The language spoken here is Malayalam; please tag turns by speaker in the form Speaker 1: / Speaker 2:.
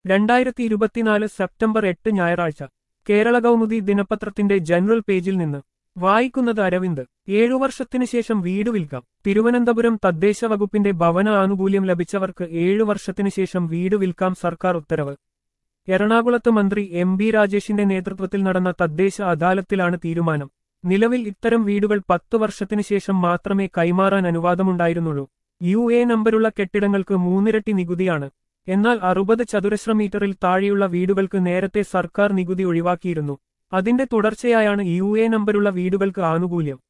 Speaker 1: രണ്ടായിരത്തി ഇരുപത്തിനാല് സെപ്റ്റംബർ എട്ട് ഞായറാഴ്ച കേരള കൗമുദി ദിനപത്രത്തിന്റെ ജനറൽ പേജിൽ നിന്ന് വായിക്കുന്നത് അരവിന്ദ് ഏഴു വർഷത്തിനു ശേഷം വീട് വിൽക്കാം തിരുവനന്തപുരം തദ്ദേശ വകുപ്പിന്റെ ഭവന ആനുകൂല്യം ലഭിച്ചവർക്ക് ഏഴു വർഷത്തിനു ശേഷം വീട് വിൽക്കാം സർക്കാർ ഉത്തരവ് എറണാകുളത്ത് മന്ത്രി എം ബി രാജേഷിന്റെ നേതൃത്വത്തിൽ നടന്ന തദ്ദേശ അദാലത്തിലാണ് തീരുമാനം നിലവിൽ ഇത്തരം വീടുകൾ പത്തു വർഷത്തിനു ശേഷം മാത്രമേ കൈമാറാൻ അനുവാദമുണ്ടായിരുന്നുള്ളൂ യു എ നമ്പരുള്ള കെട്ടിടങ്ങൾക്ക് മൂന്നിരട്ടി നികുതിയാണ് എന്നാൽ അറുപത് ചതുരശ്ര മീറ്ററിൽ താഴെയുള്ള വീടുകൾക്ക് നേരത്തെ സർക്കാർ നികുതി ഒഴിവാക്കിയിരുന്നു അതിന്റെ തുടർച്ചയായാണ് യു എ നമ്പരുള്ള വീടുകൾക്ക് ആനുകൂല്യം